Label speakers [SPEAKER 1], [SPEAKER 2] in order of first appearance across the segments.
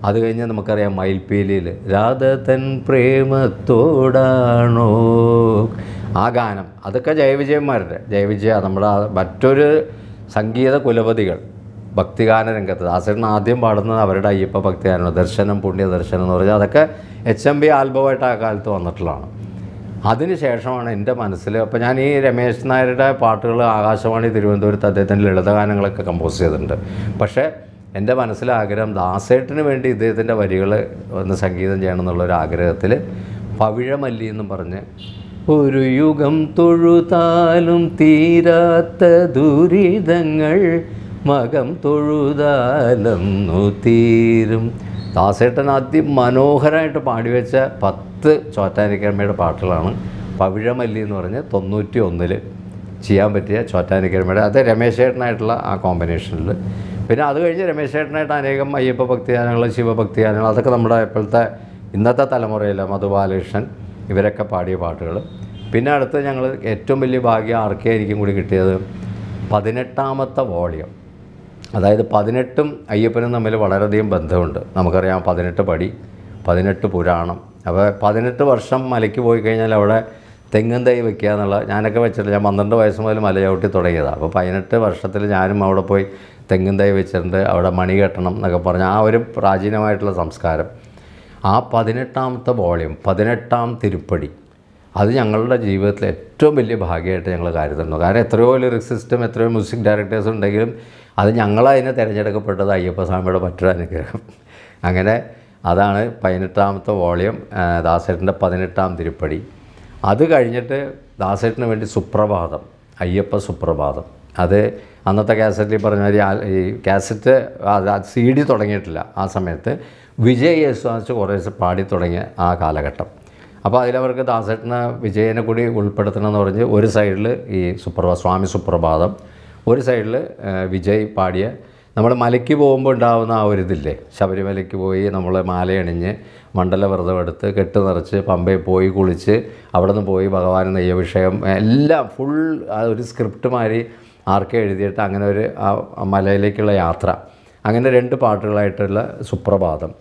[SPEAKER 1] അത് കഴിഞ്ഞ് നമുക്കറിയാം മയിൽപ്പീലിയിൽ രാധ തൻ പ്രേമത്തോടാണോ ആ ഗാനം അതൊക്കെ ജയവിജയന്മാരുടെ ജയവിജയ നമ്മുടെ ആ മറ്റൊരു സംഗീത കുലപതികൾ ഭക്തിഗാന രംഗത്ത് ദാസേട്ടൻ ആദ്യം പാടുന്നത് അവരുടെ അയ്യപ്പ ഭക്തിഗാനമാണ് ദർശനം പുണ്യ ദർശനം എന്ന് പറഞ്ഞാൽ അതൊക്കെ എച്ച് എം ബി ആൽബമായിട്ട് ആ കാലത്ത് വന്നിട്ടുള്ളതാണ് അതിനുശേഷമാണ് എൻ്റെ മനസ്സിൽ അപ്പോൾ ഞാൻ ഈ രമേശ് നായരുടെ പാട്ടുകൾ ആകാശവാണി തിരുവനന്തപുരത്ത് അദ്ദേഹത്തിൻ്റെ ലളിതഗാനങ്ങളൊക്കെ കമ്പോസ് ചെയ്തിട്ടുണ്ട് പക്ഷേ എൻ്റെ മനസ്സിലെ ആഗ്രഹം ദാസേട്ടന് വേണ്ടി ഇദ്ദേഹത്തിൻ്റെ വരികൾ ഒന്ന് സംഗീതം ചെയ്യണം എന്നുള്ളൊരു ആഗ്രഹത്തിൽ പവിഴമല്ലി എന്നും പറഞ്ഞ് ഒരു യുഗം തൊഴുതാലും തീരാത്ത ദുരിതങ്ങൾ മകം തൊഴുതാലെന്നു തീരും ദാസേട്ടൻ ആദ്യം മനോഹരമായിട്ട് പാടിവെച്ച പത്ത് ചോറ്റാനിക്കരമ്മയുടെ പാട്ടുകളാണ് പവിഴമല്ലി എന്ന് പറഞ്ഞ് തൊണ്ണൂറ്റി ഒന്നിൽ ചെയ്യാൻ പറ്റിയ ചോറ്റാനിക്കരമ്മയുടെ അത് രമേശ് ചേട്ടനായിട്ടുള്ള ആ കോമ്പിനേഷനിൽ പിന്നെ അത് കഴിഞ്ഞ് രമേശ് ചേട്ടനായിട്ട് അനേകം അയ്യപ്പ ഭക്തിഗാനങ്ങൾ ശിവഭക്തിഗാനങ്ങൾ അതൊക്കെ നമ്മുടെ ഇപ്പോഴത്തെ ഇന്നത്തെ തലമുറയിലെ മധുബാലകൃഷ്ണൻ ഇവരൊക്കെ പാടിയ പാട്ടുകൾ പിന്നെ അടുത്ത് ഞങ്ങൾ ഏറ്റവും വലിയ ഭാഗ്യം ആർക്കായിരിക്കും കൂടി കിട്ടിയത് പതിനെട്ടാമത്തെ വോളിയം അതായത് പതിനെട്ടും അയ്യപ്പനും തമ്മിൽ വളരെയധികം ബന്ധമുണ്ട് നമുക്കറിയാം പതിനെട്ട് പടി പതിനെട്ട് പുരാണം അപ്പോൾ പതിനെട്ട് വർഷം മലയ്ക്ക് പോയി കഴിഞ്ഞാൽ അവിടെ തെങ്ങും തൈ വെക്കുക എന്നുള്ള ഞാനൊക്കെ വെച്ചിട്ട് ഞാൻ പന്ത്രണ്ട് വയസ്സ് മുതൽ മല ചവിട്ടി തുടങ്ങിയതാണ് അപ്പോൾ പതിനെട്ട് വർഷത്തിൽ ഞാനും അവിടെ പോയി തെങ്ങും തൈ വെച്ചിട്ടുണ്ട് അവിടെ മണി കെട്ടണം എന്നൊക്കെ പറഞ്ഞ് ആ ഒരു പ്രാചീനമായിട്ടുള്ള സംസ്കാരം ആ പതിനെട്ടാമത്തെ വോളിയം പതിനെട്ടാം തിരുപ്പടി അത് ഞങ്ങളുടെ ജീവിതത്തിൽ ഏറ്റവും വലിയ ഭാഗ്യമായിട്ട് ഞങ്ങൾ കരുതുന്നു കാരണം എത്രയോ ലിറിക്സ് സിസ്റ്റം എത്രയോ മ്യൂസിക് ഡയറക്ടേഴ്സ് ഉണ്ടെങ്കിലും അത് ഞങ്ങളതിനെ തിരഞ്ഞെടുക്കപ്പെട്ടത് അയ്യപ്പസ്വാമിയുടെ മറ്റൊരു അനുഗ്രഹം അങ്ങനെ അതാണ് പതിനെട്ടാമത്തെ വോളിയം ആ, ദാസേട്ടൻ്റെ പതിനെട്ടാം തിരുപ്പടി അത് കഴിഞ്ഞിട്ട് ദാസേട്ടന് വേണ്ടി സുപ്രഭാതം അയ്യപ്പ സുപ്രഭാതം അത് അന്നത്തെ കാസറ്റിൽ പറഞ്ഞ മാതിരി ആ- ഈ കാസറ്റ് സി ഡി തുടങ്ങിയിട്ടില്ല ആ സമയത്ത് വിജയ് യേശുദാസ് കുറേ ദിവസം പാടി തുടങ്ങിയ ആ കാലഘട്ടം അപ്പോൾ അതിലവർക്ക് ദാസേട്ടന് വിജയനെ കൂടി ഉൾപ്പെടുത്തണം എന്ന് പറഞ്ഞ് ഒരു സൈഡിൽ ഈ സുപ്രഭാ സ്വാമി സുപ്രഭാതം ഒരു സൈഡിൽ വിജയ് പാടിയ നമ്മൾ മലയ്ക്ക് പോകുമ്പോൾ ഉണ്ടാകുന്ന ആ ഒരു ഇതില്ലേ ശബരിമലയ്ക്ക് പോയി നമ്മൾ മാലയണിഞ്ഞ് മണ്ഡല വ്രതം എടുത്ത് കെട്ട് നിറച്ച് പമ്പയിൽ പോയി കുളിച്ച് അവിടെ നിന്ന് പോയി ഭഗവാൻ നെയ്യഭിഷേകം എല്ലാം ഫുൾ ആ ഒരു സ്ക്രിപ്റ്റ് മാതിരി ആർക്കെ എഴുതിയിട്ട് അങ്ങനെ ഒരു ആ മലയിലേക്കുള്ള യാത്ര അങ്ങനെ രണ്ട് പാട്ടുകളായിട്ടുള്ള സുപ്രഭാതം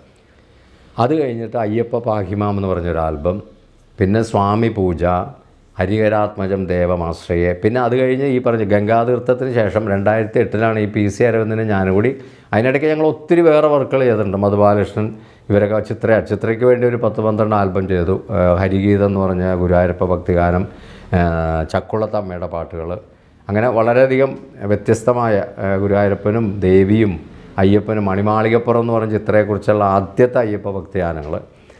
[SPEAKER 1] അത് കഴിഞ്ഞിട്ട് അയ്യപ്പ പാഹിമാം എന്ന് പറഞ്ഞൊരു ആൽബം പിന്നെ സ്വാമി പൂജ ഹരിഹരാത്മജം ദേവമാശ്രയെ പിന്നെ അത് കഴിഞ്ഞ് ഈ പറഞ്ഞ ഗംഗാതീർത്ഥത്തിന് ശേഷം രണ്ടായിരത്തി എട്ടിലാണ് ഈ പി സി അരവിന്ദനും ഞാനും കൂടി അതിനിടയ്ക്ക് ഞങ്ങൾ ഒത്തിരി വേറെ വർക്കുകൾ ചെയ്തിട്ടുണ്ട് മധുബാലകൃഷ്ണൻ ഇവരൊക്കെ ചിത്ര ചിത്രയ്ക്ക് വേണ്ടി ഒരു പത്ത് പന്ത്രണ്ട് ആൽബം ചെയ്തു ആ, ഹരിഗീതം എന്ന് പറഞ്ഞ ഗുരുവായൂരപ്പ ഭക്തിഗാനം ആ, ചക്കുളത്തമ്മയുടെ പാട്ടുകൾ അങ്ങനെ വളരെയധികം വ്യത്യസ്തമായ ആ, ഗുരുവായൂരപ്പനും ദേവിയും അയ്യപ്പനും മണിമാളികപ്പുറം എന്ന് പറഞ്ഞ ചിത്രയെക്കുറിച്ചുള്ള ആദ്യത്തെ അയ്യപ്പ ഭക്തിഗാനങ്ങൾ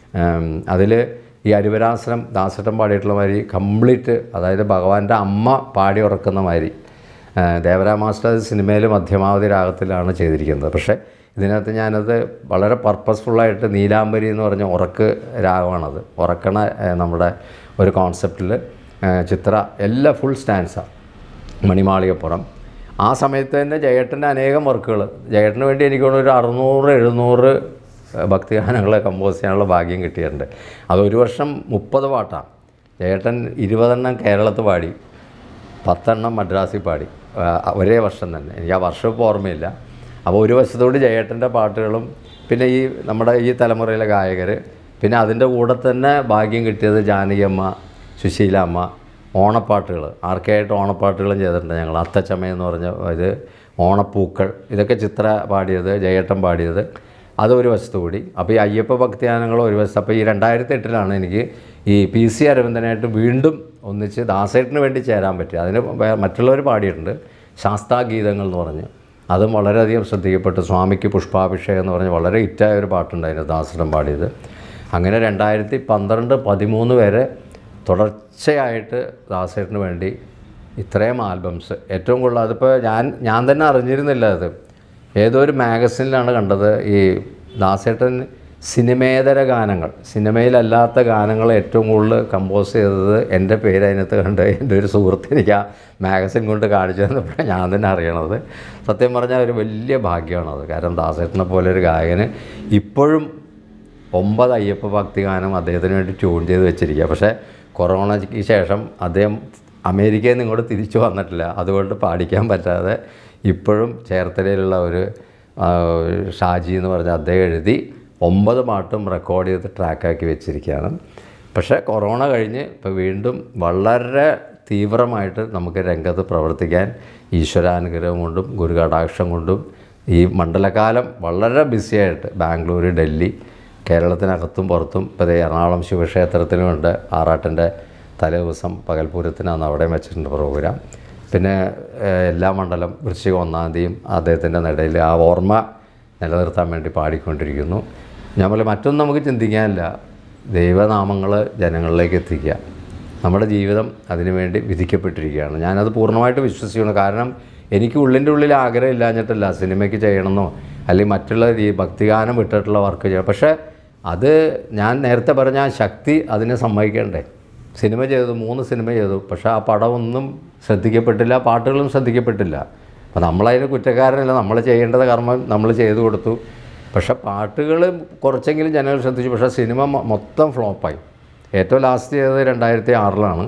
[SPEAKER 1] അതിൽ ഈ അരുവരാസനം ദാസട്ടം പാടിയിട്ടുള്ള മാതിരി കംപ്ലീറ്റ് അതായത് ഭഗവാന്റെ അമ്മ പാടി ഉറക്കുന്ന മാതിരി ആ, ദേവരാ മാസ്റ്റർ അത് സിനിമയിൽ മധ്യമാവധി രാഗത്തിലാണ് ചെയ്തിരിക്കുന്നത് പക്ഷേ ഇതിനകത്ത് ഞാനത് വളരെ പർപ്പസ്ഫുള്ളായിട്ട് നീലാംബരി എന്ന് പറഞ്ഞ ഉറക്ക് രാഗമാണത് ഉറക്കണ ആ, നമ്മുടെ ഒരു കോൺസെപ്റ്റിൽ ചിത്ര എല്ലാ ഫുൾ സ്റ്റാൻസാണ് മണിമാളികപ്പുറം ആ സമയത്ത് തന്നെ ജയേട്ടൻ്റെ അനേകം വർക്കുകൾ ജയേട്ടന് വേണ്ടി എനിക്ക് തോന്നുന്നു ഒരു അറുന്നൂറ് എഴുന്നൂറ് ഭക്തിഗാനങ്ങൾ കമ്പോസ് ചെയ്യാനുള്ള ഭാഗ്യം കിട്ടിയിട്ടുണ്ട് അത് ഒരു വർഷം മുപ്പത് പാട്ടാണ് ജയേട്ടൻ ഇരുപതെണ്ണം കേരളത്തിൽ പാടി പത്തെണ്ണം മദ്രാസിൽ പാടി ആ, ഒരേ വർഷം തന്നെ എനിക്ക് ആ വർഷം ഇപ്പോൾ ഓർമ്മയില്ല അപ്പോൾ ഒരു വശത്തോട് ജയേട്ടൻ്റെ പാട്ടുകളും പിന്നെ ഈ നമ്മുടെ ഈ തലമുറയിലെ ഗായകർ പിന്നെ അതിൻ്റെ കൂടെ തന്നെ ഭാഗ്യം കിട്ടിയത് ജാനകിയമ്മ സുശീലാമ്മ ഓണപ്പാട്ടുകൾ ആർക്കായിട്ട് ഓണപ്പാട്ടുകളും ചെയ്തിട്ടുണ്ട് ഞങ്ങൾ അത്തച്ചമ എന്ന് പറഞ്ഞ ഇത് ഓണപ്പൂക്കൾ ഇതൊക്കെ ചിത്ര പാടിയത് ജയേട്ടൻ പാടിയത് അത് ഒരു വശത്ത് കൂടി അപ്പോൾ ഈ അയ്യപ്പ ഭക്തിഗാനങ്ങൾ ഒരു വശത്ത് അപ്പോൾ ഈ രണ്ടായിരത്തി എട്ടിലാണ് എനിക്ക് ഈ പി സി അരവിന്ദനായിട്ട് വീണ്ടും ഒന്നിച്ച് ദാസേട്ടന് വേണ്ടി ചേരാൻ പറ്റി അതിന് വേ- മറ്റുള്ളവർ പാടിയിട്ടുണ്ട് ശാസ്താഗീതങ്ങൾ എന്ന് പറഞ്ഞ് അതും വളരെയധികം ശ്രദ്ധിക്കപ്പെട്ടു സ്വാമിക്ക് പുഷ്പാഭിഷേകം എന്ന് പറഞ്ഞ് വളരെ ഹിറ്റായ ഒരു പാട്ടുണ്ടായിരുന്നു ദാസേട്ടൻ പാടിയത് അങ്ങനെ രണ്ടായിരത്തി പന്ത്രണ്ട് പതിമൂന്ന് വരെ തുടർച്ചയായിട്ട് ദാസേട്ടന് വേണ്ടി ഇത്രയും ആൽബംസ് ഏറ്റവും കൂടുതൽ അതിപ്പോൾ ഞാൻ ഞാൻ തന്നെ അറിഞ്ഞിരുന്നില്ല അത് ഏതോ ഒരു മാഗസിനിലാണ് കണ്ടത് ഈ ദാസേട്ടൻ സിനിമേതര ഗാനങ്ങൾ സിനിമയിലല്ലാത്ത ഗാനങ്ങൾ ഏറ്റവും കൂടുതൽ കമ്പോസ് ചെയ്തത് എൻ്റെ പേര് അതിനകത്ത് കണ്ട് എൻ്റെ ഒരു സുഹൃത്ത് എനിക്ക് ആ മാഗസിൻ കൊണ്ട് കാണിച്ചു തന്നപ്പോഴാണ് ഞാൻ തന്നെ അറിയണത് സത്യം പറഞ്ഞാൽ ഒരു വലിയ ഭാഗ്യമാണത് കാരണം ദാസേട്ടനെ പോലെ ഒരു ഗായകന് ഇപ്പോഴും ഒമ്പത് അയ്യപ്പ ഭക്തി ഗാനം അദ്ദേഹത്തിന് വേണ്ടി ട്യൂൺ ചെയ്ത് വെച്ചിരിക്കുക പക്ഷേ കൊറോണയ്ക്ക് ശേഷം അദ്ദേഹം അമേരിക്കയിൽ നിന്ന് ഇങ്ങോട്ട് തിരിച്ചു വന്നിട്ടില്ല അതുകൊണ്ട് പാടിക്കാൻ പറ്റാതെ ഇപ്പോഴും ചേർത്തലയിലുള്ള ഒരു ആ, ഷാജി എന്ന് പറഞ്ഞ അദ്ദേഹം എഴുതി ഒമ്പത് പാട്ടും റെക്കോർഡ് ചെയ്ത് ട്രാക്കാക്കി വെച്ചിരിക്കുകയാണ് പക്ഷേ കൊറോണ കഴിഞ്ഞ് ഇപ്പോൾ വീണ്ടും വളരെ തീവ്രമായിട്ട് നമുക്ക് രംഗത്ത് പ്രവർത്തിക്കാൻ ഈശ്വരാനുഗ്രഹം കൊണ്ടും ഗുരുകടാക്ഷം കൊണ്ടും ഈ മണ്ഡലകാലം വളരെ ബിസിയായിട്ട് ബാംഗ്ലൂർ ഡൽഹി കേരളത്തിനകത്തും പുറത്തും ഇപ്പോൾ ദേ എറണാകുളം ശിവക്ഷേത്രത്തിലുമുണ്ട് ആറാട്ടിൻ്റെ തലേ ദിവസം പകൽപൂരത്തിനാണ് അവിടെ വെച്ചിട്ടുണ്ട് പ്രോഗ്രാം പിന്നെ ഏഹ്, എല്ലാ മണ്ഡലം വൃശ്ചിക ഒന്നാം തീയതിയും അദ്ദേഹത്തിൻ്റെ നിടയിൽ ആ ഓർമ്മ നിലനിർത്താൻ വേണ്ടി പാടിക്കൊണ്ടിരിക്കുന്നു ഞാൻ പോലെ മറ്റൊന്നും നമുക്ക് ചിന്തിക്കാനില്ല ദൈവനാമങ്ങൾ ജനങ്ങളിലേക്ക് എത്തിക്കുക നമ്മുടെ ജീവിതം അതിനുവേണ്ടി വിധിക്കപ്പെട്ടിരിക്കുകയാണ് ഞാനത് പൂർണ്ണമായിട്ട് വിശ്വസിക്കുന്നു കാരണം എനിക്ക് ഉള്ളിൻ്റെ ഉള്ളിൽ ആഗ്രഹം ഇല്ലാഞ്ഞിട്ടല്ല സിനിമയ്ക്ക് ചെയ്യണമെന്നോ അല്ലെങ്കിൽ മറ്റുള്ള ഈ ഭക്തിഗാനം വിട്ടിട്ടുള്ള വർക്ക് ചെയ്യണം പക്ഷേ അത് ഞാൻ നേരത്തെ പറഞ്ഞ ആ ശക്തി അതിനെ സമ്മതിക്കണ്ടേ സിനിമ ചെയ്തു മൂന്ന് സിനിമ ചെയ്തു പക്ഷേ ആ പടമൊന്നും ശ്രദ്ധിക്കപ്പെട്ടില്ല പാട്ടുകളും ശ്രദ്ധിക്കപ്പെട്ടില്ല അപ്പോൾ നമ്മളതിന് കുറ്റക്കാരനല്ല നമ്മൾ ചെയ്യേണ്ടത് കർമ്മം നമ്മൾ ചെയ്തു കൊടുത്തു പക്ഷേ പാട്ടുകൾ കുറച്ചെങ്കിലും ജനങ്ങൾ ശ്രദ്ധിച്ചു പക്ഷേ സിനിമ മൊ- മൊത്തം ഫ്ലോപ്പായി ഏറ്റവും ലാസ്റ്റ് ചെയ്തത് രണ്ടായിരത്തി ആറിലാണ്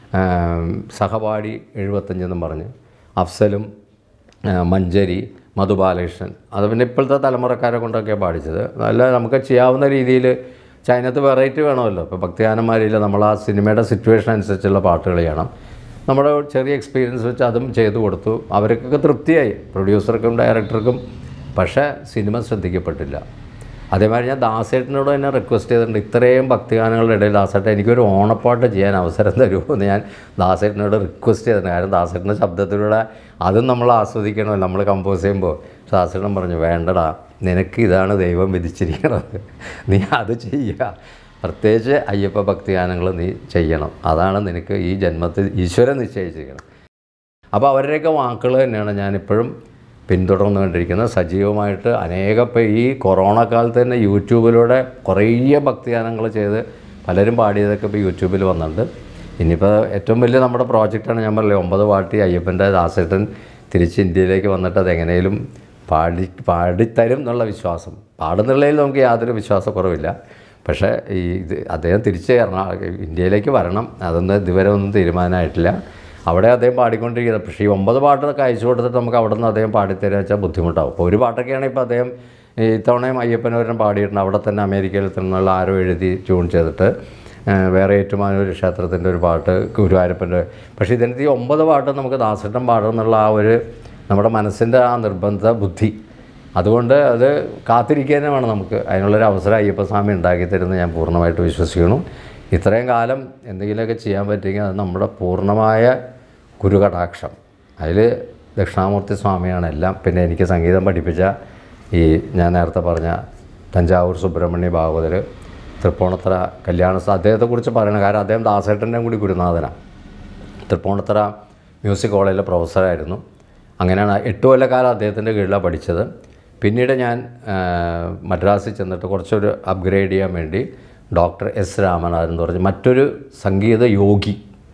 [SPEAKER 1] സഹപാഠി എഴുപത്തഞ്ചെന്നും പറഞ്ഞ് അഫ്സലും ആ, മഞ്ചരി മധു ബാലകൃഷ്ണൻ അത് പിന്നെ ഇപ്പോഴത്തെ തലമുറക്കാരെ കൊണ്ടൊക്കെയാണ് പാടിച്ചത് നല്ല നമുക്ക് ചെയ്യാവുന്ന രീതിയിൽ ചൈനത്ത് വെറൈറ്റി വേണമല്ലോ ഇപ്പോൾ ഭക്തിഗാനന്മാരില്ല നമ്മൾ ആ സിനിമയുടെ സിറ്റുവേഷൻ അനുസരിച്ചുള്ള പാട്ടുകൾ ചെയ്യണം നമ്മുടെ ചെറിയ എക്സ്പീരിയൻസ് വെച്ച് അതും ചെയ്തു കൊടുത്തു അവർക്കൊക്കെ തൃപ്തിയായി പ്രൊഡ്യൂസർക്കും ഡയറക്ടർക്കും പക്ഷേ സിനിമ ശ്രദ്ധിക്കപ്പെട്ടില്ല അതേമാതിരി ഞാൻ ദാസേട്ടനോട് തന്നെ റിക്വസ്റ്റ് ചെയ്തിട്ടുണ്ട് ഇത്രയും ഭക്തിഗാനങ്ങളുടെ ഇടയിൽ ദാസേട്ടൻ എനിക്കൊരു ഓണപ്പാട്ട് ചെയ്യാൻ അവസരം തരുമോ എന്ന് ഞാൻ ദാസേട്ടനോട് റിക്വസ്റ്റ് ചെയ്തിട്ടുണ്ട് കാരണം ദാസേട്ടൻ്റെ ശബ്ദത്തിലൂടെ അതും നമ്മൾ ആസ്വദിക്കണമല്ലോ നമ്മൾ കമ്പോസ് ചെയ്യുമ്പോൾ ദാസേട്ടൻ പറഞ്ഞു വേണ്ടടാ നിനക്ക് ഇതാണ് ദൈവം വിധിച്ചിരിക്കുന്നത് നീ അത് ചെയ്യുക പ്രത്യേകിച്ച് അയ്യപ്പ ഭക്തിഗാനങ്ങൾ നീ ചെയ്യണം അതാണ് നിനക്ക് ഈ ജന്മത്തിൽ ഈശ്വരൻ നിശ്ചയിച്ചിരിക്കണം അപ്പോൾ അവരുടെയൊക്കെ വാക്കുകൾ തന്നെയാണ് ഞാനിപ്പോഴും പിന്തുടർന്നുകൊണ്ടിരിക്കുന്നത് സജീവമായിട്ട് അനേകം ഇപ്പോൾ ഈ കൊറോണ കാലത്ത് തന്നെ യൂട്യൂബിലൂടെ കുറേ ഭക്തിഗാനങ്ങൾ ചെയ്ത് പലരും പാടിയതൊക്കെ ഇപ്പോൾ യൂട്യൂബിൽ വന്നിട്ടുണ്ട് ഇനിയിപ്പോൾ ഏറ്റവും വലിയ നമ്മുടെ പ്രോജക്റ്റാണ് ഞാൻ പറഞ്ഞില്ലേ ഒമ്പത് പാട്ടി അയ്യപ്പൻ്റെ ദാസേട്ടൻ തിരിച്ച് ഇന്ത്യയിലേക്ക് വന്നിട്ട് അതെങ്ങനെയും പാടി പാടിത്തരും എന്നുള്ള വിശ്വാസം പാടുന്നുള്ളതിൽ നമുക്ക് യാതൊരു വിശ്വാസക്കുറവില്ല പക്ഷേ ഈ ഇത് അദ്ദേഹം തിരിച്ച് എറണാ ഇന്ത്യയിലേക്ക് വരണം അതൊന്നും ഇതുവരെ ഒന്നും തീരുമാനമായിട്ടില്ല അവിടെ അദ്ദേഹം പാടിക്കൊണ്ടിരിക്കുന്നത് പക്ഷേ ഈ ഒമ്പത് പാട്ടൊക്കെ അയച്ചു കൊടുത്തിട്ട് നമുക്ക് അവിടെ നിന്ന് അദ്ദേഹം പാടിത്തരുക വെച്ചാൽ ബുദ്ധിമുട്ടാവും അപ്പോൾ ഒരു പാട്ടൊക്കെയാണ് ഇപ്പോൾ അദ്ദേഹം ഈ ഇത്തവണയും അയ്യപ്പനവരും പാടിയിട്ടുണ്ട് അവിടെ തന്നെ അമേരിക്കയിൽ നിന്നുള്ള ആരോ എഴുതി ട്യൂൺ ചെയ്തിട്ട് ആ, വേറെ ഏറ്റുമാനൂർ ക്ഷേത്രത്തിൻ്റെ ഒരു പാട്ട് ഗുരുവായൂരപ്പൻ്റെ പക്ഷേ ഇതിനകത്ത് ഈ ഒമ്പത് പാട്ട് നമുക്ക് ദാസട്ടം പാടണം എന്നുള്ള ആ ഒരു നമ്മുടെ മനസ്സിൻ്റെ ആ നിർബന്ധ ബുദ്ധി അതുകൊണ്ട് അത് കാത്തിരിക്കുക വേണം നമുക്ക് അതിനുള്ളൊരു അവസരം അയ്യപ്പസ്വാമി ഉണ്ടാക്കി തരുമെന്ന് ഞാൻ പൂർണ്ണമായിട്ട് വിശ്വസിക്കുന്നു ഇത്രയും കാലം എന്തെങ്കിലുമൊക്കെ ചെയ്യാൻ പറ്റുമെങ്കിൽ അത് നമ്മുടെ പൂർണ്ണമായ ഗുരുകടാക്ഷം അതിൽ ദക്ഷിണാമൂർത്തി സ്വാമിയാണ് എല്ലാം പിന്നെ എനിക്ക് സംഗീതം പഠിപ്പിച്ച ഈ ഞാൻ നേരത്തെ പറഞ്ഞ തഞ്ചാവൂർ സുബ്രഹ്മണ്യ ഭാഗവതർ തൃപ്പൂണിത്തറ കല്യാണ സ- അദ്ദേഹത്തെക്കുറിച്ച് പറയണം കാരണം അദ്ദേഹം ദാസേട്ടൻ്റെയും കൂടി ഗുരുനാഥനാണ് തൃപ്പൂണിത്തറ മ്യൂസിക് കോളേജിലെ പ്രൊഫസറായിരുന്നു അങ്ങനെയാണ് എട്ട് കൊല്ലക്കാലം അദ്ദേഹത്തിൻ്റെ കീഴിലാണ് പഠിച്ചത് പിന്നീട് ഞാൻ ആ, മദ്രാസിൽ ചെന്നിട്ട് കുറച്ചൊരു അപ്ഗ്രേഡ് ചെയ്യാൻ വേണ്ടി ഡോക്ടർ എസ് രാമനാഥൻ എന്ന് പറഞ്ഞ് മറ്റൊരു സംഗീത യോഗി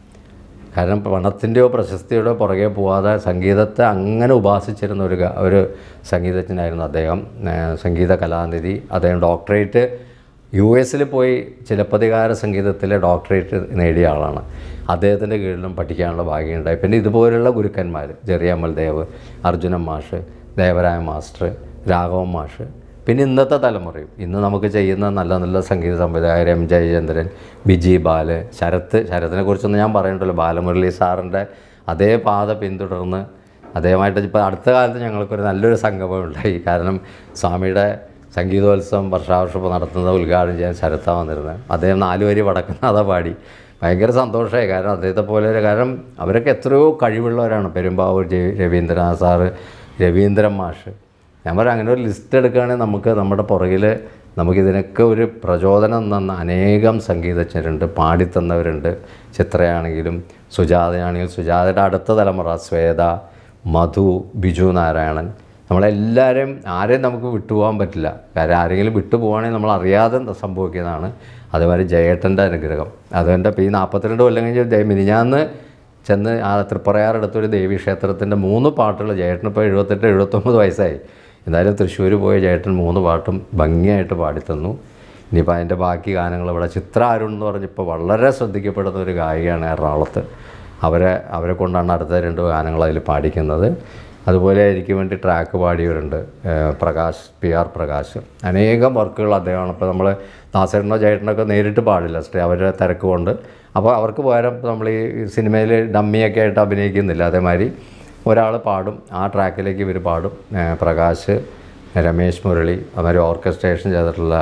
[SPEAKER 1] കാരണം പണത്തിൻ്റെയോ പ്രശസ്തിയുടെയോ പുറകെ പോവാതെ സംഗീതത്തെ അങ്ങനെ ഉപാസിച്ചിരുന്ന ഒരു ഗ- ഒരു സംഗീതജ്ഞനായിരുന്നു അദ്ദേഹം ആ, സംഗീത കലാനിധി അദ്ദേഹം ഡോക്ടറേറ്റ് യു എസിൽ പോയി ചിലപ്പതികാര സംഗീതത്തിലെ ഡോക്ടറേറ്റ് നേടിയ ആളാണ് അദ്ദേഹത്തിൻ്റെ കീഴിലും പഠിക്കാനുള്ള ഭാഗ്യമുണ്ടായി പിന്നെ ഇതുപോലുള്ള ഗുരുക്കന്മാർ ജെറിയമ്മൽ ദേവ് അർജുനൻ മാഷ് ദേവരായ മാസ്റ്റർ രാഘവൻ മാഷ് പിന്നെ ഇന്നത്തെ തലമുറയും ഇന്ന് നമുക്ക് ചെയ്യുന്ന നല്ല നല്ല സംഗീത സംവിധായകർ എം ജയചന്ദ്രൻ ബിജി ബാല് ശരത്ത് ശരത്തിനെ കുറിച്ചൊന്നും ഞാൻ പറയണ്ടല്ലോ ബാലമുരളി സാറിൻ്റെ അതേ പാത പിന്തുടർന്ന് അദ്ദേഹമായിട്ട് ഇപ്പോൾ അടുത്ത കാലത്ത് ഞങ്ങൾക്കൊരു നല്ലൊരു സംഗമം ഉണ്ടായി കാരണം സ്വാമിയുടെ സംഗീതോത്സവം വർഷാവർഷം നടത്തുന്നത് ഉദ്ഘാടനം ചെയ്യാൻ ശരത്താണ് വന്നിരുന്നത് അദ്ദേഹം നാല് വരി വടക്കുന്നാഥ പാടി ഭയങ്കര സന്തോഷമായി കാരണം അദ്ദേഹത്തെ പോലെ ഒരു- കാരണം അവരൊക്കെ എത്രയോ കഴിവുള്ളവരാണ് പെരുമ്പാവൂർ ജെ- രവീന്ദ്രനാഥ് സാറ് രവീന്ദ്രൻ മാഷ് ഞാൻ പറയാം അങ്ങനെ ഒരു ലിസ്റ്റ് എടുക്കുകയാണെങ്കിൽ നമുക്ക് നമ്മുടെ പുറകിൽ നമുക്കിതിനൊക്കെ ഒരു പ്രചോദനം തന്ന അനേകം സംഗീതജ്ഞരുണ്ട് പാടിത്തന്നവരുണ്ട് ചിത്രയാണെങ്കിലും സുജാതയാണെങ്കിലും സുജാതയുടെ അടുത്ത തലമുറ ശ്വേത മധു ബിജു നാരായണൻ നമ്മളെല്ലാവരും ആരെയും നമുക്ക് വിട്ടുപോകാൻ പറ്റില്ല കാരണം ആരെങ്കിലും വിട്ടുപോകുകയാണെങ്കിൽ നമ്മൾ അറിയാതെ സംഭവിക്കുന്നതാണ് അതുമാതിരി ജയേട്ടൻ്റെ അനുഗ്രഹം അതുകൊണ്ട് ഇപ്പോൾ ഈ നാൽപ്പത്തിരണ്ട് കൊല്ലം കഴിഞ്ഞ് ജയ മിനിഞ്ഞാന്ന് ചെന്ന് ആ തൃപ്പറയാറടുത്തൊരു ദേവീക്ഷേത്രത്തിൻ്റെ മൂന്ന് പാട്ടുകൾ ജയേട്ടൻ ഇപ്പോൾ എഴുപത്തെട്ട് എഴുപത്തൊമ്പത് വയസ്സായി എന്തായാലും തൃശ്ശൂർ പോയ ജയേട്ടൻ മൂന്ന് പാട്ടും ഭംഗിയായിട്ട് പാടിത്തന്നു ഇനിയിപ്പോൾ അതിൻ്റെ ബാക്കി ഗാനങ്ങൾ ഇവിടെ ചിത്ര അരുൺ എന്ന് പറഞ്ഞിപ്പോൾ വളരെ ശ്രദ്ധിക്കപ്പെടുന്ന ഒരു ഗായികയാണ് എറണാകുളത്ത് അവരെ അവരെ കൊണ്ടാണ് അടുത്ത രണ്ട് ഗാനങ്ങൾ അതിൽ പാടിക്കുന്നത് അതുപോലെ എനിക്ക് വേണ്ടി ട്രാക്ക് പാടിയവരുണ്ട് ഏഹ് പ്രകാശ് പി ആർ പ്രകാശ് അനേകം വർക്കുകൾ അദ്ദേഹമാണ് ഇപ്പോൾ നമ്മൾ ദാസേട്ടനോ ചേട്ടനൊക്കെ നേരിട്ട് പാടില്ല സ്റ്റേ അവരുടെ തിരക്ക് കൊണ്ട് അപ്പോൾ അവർക്ക് പകരം നമ്മൾ ഈ സിനിമയിൽ ഡമ്മിയൊക്കെ ആയിട്ട് അഭിനയിക്കുന്നില്ല അതേമാതിരി ഒരാൾ പാടും ആ ട്രാക്കിലേക്ക് ഇവർ പാടും ഏഹ് പ്രകാശ് രമേശ് മുരളി അതുമാതിരി ഓർക്കസ്ട്രേഷൻ ചെയ്തിട്ടുള്ള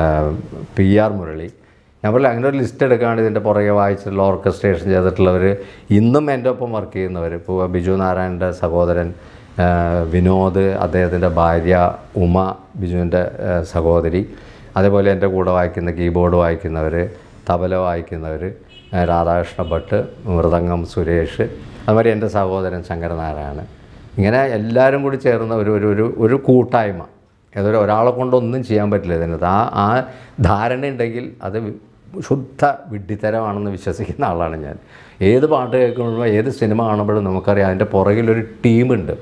[SPEAKER 1] പി ആർ മുരളി ഞാൻ പറയില്ല അങ്ങനെ ഒരു ലിസ്റ്റ് എടുക്കുകയാണ് ഇതിൻ്റെ പുറകെ വായിച്ചിട്ടുള്ള ഓർക്കസ്ട്രേഷൻ ചെയ്തിട്ടുള്ളവർ ഇന്നും എൻ്റെ ഒപ്പം വർക്ക് ചെയ്യുന്നവർ ഇപ്പോൾ ബിജു നാരായണൻ്റെ സഹോദരൻ ആ, വിനോദ് അദ്ദേഹത്തിൻ്റെ ഭാര്യ ഉമ ബിജുവിൻ്റെ ആ, സഹോദരി അതേപോലെ എൻ്റെ കൂടെ വായിക്കുന്ന കീബോർഡ് വായിക്കുന്നവർ തബല വായിക്കുന്നവർ ആ, രാധാകൃഷ്ണ ഭട്ട് മൃദംഗം സുരേഷ് അതുമാതിരി എൻ്റെ സഹോദരൻ ശങ്കരനാരായണൻ ഇങ്ങനെ എല്ലാവരും കൂടി ചേർന്ന ഒരു ഒരു ഒരു ഒരു കൂട്ടായ്മ ഏതൊരു ഒരാളെ കൊണ്ടൊന്നും ചെയ്യാൻ പറ്റില്ല ഇതിനകത്ത് ആ ആ ധാരണ ഉണ്ടെങ്കിൽ അത് വി- ശുദ്ധ വിഡ്ഢിത്തരമാണെന്ന് വിശ്വസിക്കുന്ന ആളാണ് ഞാൻ ഏത് പാട്ട് കേൾക്കുമ്പോഴും ഏത് സിനിമ കാണുമ്പോഴും നമുക്കറിയാം അതിൻ്റെ പുറകിലൊരു ടീമുണ്ട്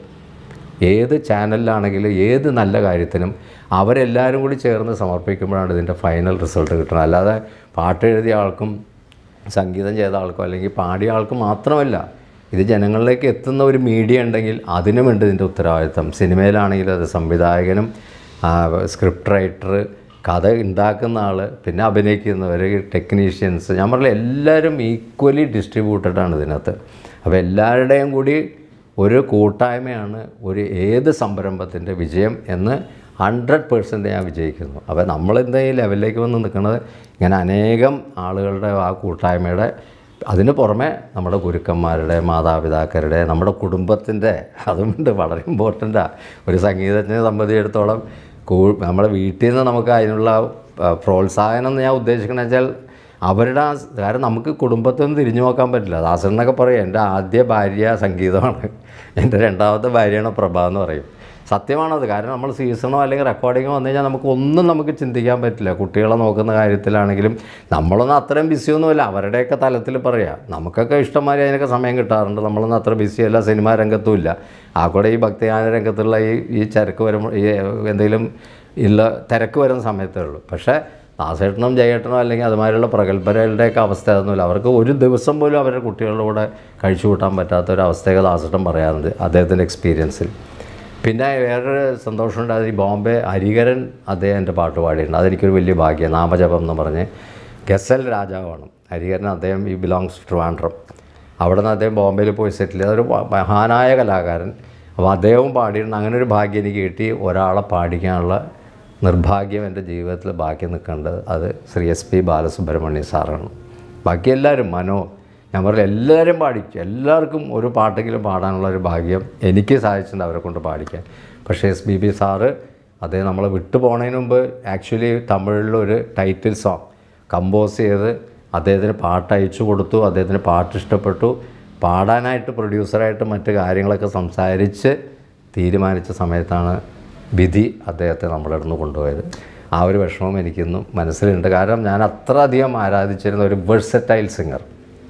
[SPEAKER 1] ഏത് ചാനലിലാണെങ്കിലും ഏത് നല്ല കാര്യത്തിനും അവരെല്ലാവരും കൂടി ചേർന്ന് സമർപ്പിക്കുമ്പോഴാണ് ഇതിൻ്റെ ഫൈനൽ റിസൾട്ട് കിട്ടുന്നത് അല്ലാതെ പാട്ട് എഴുതിയ ആൾക്കും സംഗീതം ചെയ്ത ആൾക്കോ അല്ലെങ്കിൽ പാടിയ ആൾക്കും മാത്രമല്ല ഇത് ജനങ്ങളിലേക്ക് എത്തുന്ന ഒരു മീഡിയ ഉണ്ടെങ്കിൽ അതിനുമുണ്ട് ഇതിൻ്റെ ഉത്തരവാദിത്തം സിനിമയിലാണെങ്കിൽ അത് സംവിധായകനും സ്ക്രിപ്റ്റ് റൈറ്റർ കഥ ഉണ്ടാക്കുന്ന ആൾ പിന്നെ അഭിനയിക്കുന്നവർ ടെക്നീഷ്യൻസ് ഞാൻ പറഞ്ഞില്ല എല്ലാവരും ഈക്വലി ഡിസ്ട്രിബ്യൂട്ടഡാണ് ഇതിനകത്ത് അപ്പോൾ എല്ലാവരുടെയും കൂടി ഒരു കൂട്ടായ്മയാണ് ഒരു ഏത് സംരംഭത്തിൻ്റെ വിജയം എന്ന് ഹൺഡ്രഡ് പേഴ്സൻറ്റ് ഞാൻ വിജയിക്കുന്നു അപ്പോൾ നമ്മളെന്താ ഈ ലെവലിലേക്ക് വന്ന് നിൽക്കുന്നത് ഇങ്ങനെ അനേകം ആളുകളുടെ ആ കൂട്ടായ്മയുടെ അതിന് പുറമെ നമ്മുടെ ഗുരുക്കന്മാരുടെ മാതാപിതാക്കളുടെ നമ്മുടെ കുടുംബത്തിൻ്റെ അതുകൊണ്ട് വളരെ ഇമ്പോർട്ടൻ്റാണ് ഒരു സംഗീതജ്ഞനെ സംബന്ധിച്ചിടത്തോളം കൂ നമ്മുടെ വീട്ടിൽ നിന്ന് നമുക്ക് അതിനുള്ള ആ, പ്രോത്സാഹനം എന്ന് ഞാൻ ഉദ്ദേശിക്കണമെന്ന് വെച്ചാൽ അവരുടെ ആ കാരണം നമുക്ക് കുടുംബത്തിൽ നിന്ന് തിരിഞ്ഞു നോക്കാൻ പറ്റില്ല ദാസനൊക്കെ പറയും എൻ്റെ ആദ്യ ഭാര്യ സംഗീതമാണ് എൻ്റെ രണ്ടാമത്തെ ഭാര്യയാണ് പ്രഭ എന്ന് പറയും സത്യമാണത് കാരണം നമ്മൾ സീസണോ അല്ലെങ്കിൽ റെക്കോർഡിങ്ങോ വന്നു കഴിഞ്ഞാൽ നമുക്ക് ഒന്നും നമുക്ക് ചിന്തിക്കാൻ പറ്റില്ല കുട്ടികളെ നോക്കുന്ന കാര്യത്തിലാണെങ്കിലും നമ്മളൊന്നും അത്രയും ബിസിയൊന്നുമില്ല അവരുടെയൊക്കെ തലത്തിൽ പറയാം നമുക്കൊക്കെ ഇഷ്ടംമാതിരി അതിനൊക്കെ സമയം കിട്ടാറുണ്ട് നമ്മളൊന്നും അത്ര ബിസിയല്ല സിനിമാ രംഗത്തും ഇല്ല ആ കൂടെ ഈ ഭക്തിഗാന രംഗത്തുള്ള ഈ ഈ ചരക്ക് വരുമ്പോൾ ഈ എന്തെങ്കിലും ഉള്ള തിരക്ക് വരുന്ന സമയത്തേ ഉള്ളൂ പക്ഷേ ദാസേട്ടനും ജയേട്ടനും അല്ലെങ്കിൽ അതുമാതിരിയുള്ള പ്രഗത്ഭരുടെയൊക്കെ അവസ്ഥ അതൊന്നുമില്ല അവർക്ക് ഒരു ദിവസം പോലും അവരുടെ കുട്ടികളുടെ കൂടെ കഴിച്ചു കൂട്ടാൻ പറ്റാത്ത ഒരു അവസ്ഥയൊക്കെ ദാസേട്ടൻ പറയാറുണ്ട് അദ്ദേഹത്തിൻ്റെ എക്സ്പീരിയൻസിൽ പിന്നെ വേറൊരു സന്തോഷമുണ്ടായത് ഈ ബോംബെ ഹരികരൻ അദ്ദേഹം എൻ്റെ പാട്ട് പാടിയിട്ടുണ്ട് അതെനിക്കൊരു വലിയ ഭാഗ്യം നാമജപം എന്ന് പറഞ്ഞ് ഗസൽ രാജാവാണ് ഹരികരൻ അദ്ദേഹം ഈ ബിലോങ്സ് ടു ട്രിവാൻഡ്രം അവിടെ നിന്ന് അദ്ദേഹം ബോംബെയിൽ പോയി സെറ്റിൽ ചെയ്ത ഒരു മ- മഹാനായ കലാകാരൻ അപ്പോൾ അദ്ദേഹവും പാടിയിട്ടുണ്ട് അങ്ങനെ ഒരു ഭാഗ്യം എനിക്ക് കിട്ടി ഒരാളെ പാടിക്കാനുള്ള നിർഭാഗ്യം എൻ്റെ ജീവിതത്തിൽ ബാക്കി നിൽക്കേണ്ടത് അത് ശ്രീ എസ് പി ബാലസുബ്രഹ്മണ്യ സാറാണ് ബാക്കി എല്ലാവരും മനോ ഞാൻ പറഞ്ഞ എല്ലാവരും പാടിച്ചു എല്ലാവർക്കും ഒരു പാട്ടെങ്കിലും പാടാനുള്ള ഒരു ഭാഗ്യം എനിക്ക് സാധിച്ചിട്ടുണ്ട് അവരെ കൊണ്ട് പാടിക്കാൻ പക്ഷേ എസ് ബി ബി സാറ് അദ്ദേഹം നമ്മളെ വിട്ടു പോണതിന് മുമ്പ് ആക്ച്വലി തമിഴിലൊരു ടൈറ്റിൽ സോങ് കമ്പോസ് ചെയ്ത് അദ്ദേഹത്തിന് പാട്ട് അയച്ചു കൊടുത്തു അദ്ദേഹത്തിന് പാട്ട് ഇഷ്ടപ്പെട്ടു പാടാനായിട്ട് പ്രൊഡ്യൂസറായിട്ട് മറ്റ് കാര്യങ്ങളൊക്കെ സംസാരിച്ച് തീരുമാനിച്ച സമയത്താണ് വിധി അദ്ദേഹത്തെ നമ്മുടെ അടുത്ത് കൊണ്ടുപോയത് ആ ഒരു വിഷമം എനിക്കിന്നും മനസ്സിലുണ്ട് കാരണം ഞാൻ അത്ര അധികം ആരാധിച്ചിരുന്ന ഒരു വെഴ്സറ്റൈൽ സിംഗർ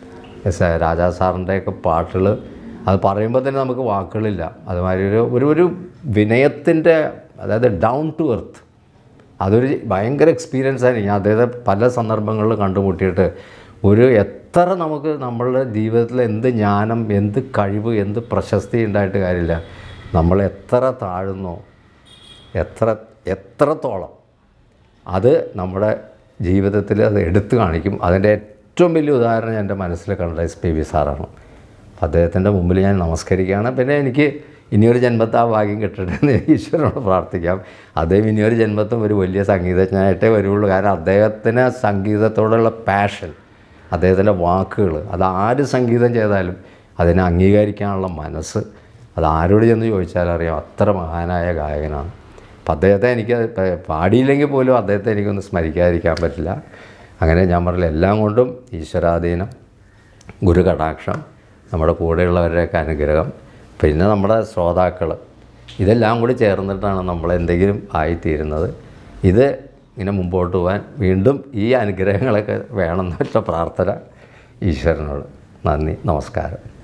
[SPEAKER 1] എസ് രാജാ സാറിൻ്റെയൊക്കെ പാട്ടുകൾ അത് പറയുമ്പോൾ തന്നെ നമുക്ക് വാക്കുകളില്ല അതുമാതിരി ഒരു ഒരു ഒരു വിനയത്തിൻ്റെ അതായത് ഡൗൺ ടു എർത്ത് അതൊരു ഭയങ്കര എക്സ്പീരിയൻസ് ആയിരുന്നു ഞാൻ അദ്ദേഹത്തെ പല സന്ദർഭങ്ങളിൽ കണ്ടുമുട്ടിയിട്ട് ഒരു എത്ര നമുക്ക് നമ്മളുടെ ജീവിതത്തിൽ എന്ത് ജ്ഞാനം എന്ത് കഴിവ് എന്ത് പ്രശസ്തി ഉണ്ടായിട്ട് കാര്യമില്ല നമ്മൾ എത്ര താഴുന്നോ എത്ര എത്രത്തോളം അത് നമ്മുടെ ജീവിതത്തിൽ അത് എടുത്തു കാണിക്കും അതിൻ്റെ ഏറ്റവും വലിയ ഉദാഹരണം എൻ്റെ മനസ്സിൽ കണ്ട എസ് പി ബി സാറാണ് അപ്പോൾ അദ്ദേഹത്തിൻ്റെ മുമ്പിൽ ഞാൻ നമസ്കരിക്കുകയാണ് പിന്നെ എനിക്ക് ഇനിയൊരു ജന്മത്തെ ആ ഭാഗ്യം കിട്ടട്ടെ എന്ന് ഈശ്വരനോട് പ്രാർത്ഥിക്കാം അദ്ദേഹം ഇനിയൊരു ജന്മത്തും ഒരു വലിയ സംഗീതജ്ഞനായിട്ടേ വരുള്ളൂ കാരണം അദ്ദേഹത്തിന് സംഗീതത്തോടുള്ള പാഷൻ അദ്ദേഹത്തിൻ്റെ വാക്കുകൾ അത് ആര് സംഗീതം ചെയ്താലും അതിനെ അംഗീകരിക്കാനുള്ള മനസ്സ് അത് ആരോട് ചെന്ന് ചോദിച്ചാലും അറിയാം അത്ര മഹാനായ ഗായകനാണ് അപ്പം അദ്ദേഹത്തെ എനിക്ക് പ- പാടിയില്ലെങ്കിൽ പോലും അദ്ദേഹത്തെ എനിക്കൊന്ന് സ്മരിക്കാതിരിക്കാൻ പറ്റില്ല അങ്ങനെ ഞാൻ പറഞ്ഞില്ല എല്ലാം കൊണ്ടും ഈശ്വരാധീനം ഗുരു കടാക്ഷം നമ്മുടെ കൂടെയുള്ളവരുടെയൊക്കെ അനുഗ്രഹം പിന്നെ നമ്മുടെ ശ്രോതാക്കൾ ഇതെല്ലാം കൂടി ചേർന്നിട്ടാണ് നമ്മൾ എന്തെങ്കിലും ആയിത്തീരുന്നത് ഇത് ഇങ്ങനെ മുമ്പോട്ട് പോകാൻ വീണ്ടും ഈ അനുഗ്രഹങ്ങളൊക്കെ വേണമെന്നുള്ള പ്രാർത്ഥന ഈശ്വരനോട് നന്ദി നമസ്കാരം